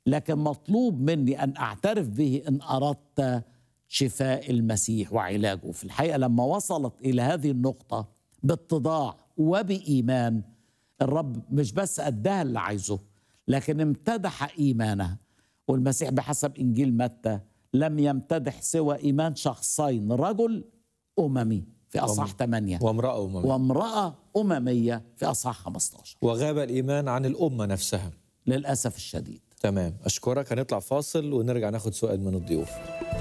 لكن مطلوب مني ان اعترف به ان اردت شفاء المسيح وعلاجه في الحقيقه لما وصلت الى هذه النقطه باتضاع وبايمان الرب مش بس اداها اللي عايزه لكن امتدح ايمانها والمسيح بحسب انجيل متى لم يمتدح سوى ايمان شخصين رجل اممي في اصحاح 8 وامرأة أممية وامراه امميه في اصحاح 15 وغاب الإيمان عن الأمة نفسها للاسف الشديد تمام أشكرك هنطلع فاصل ونرجع ناخد سؤال من الضيوف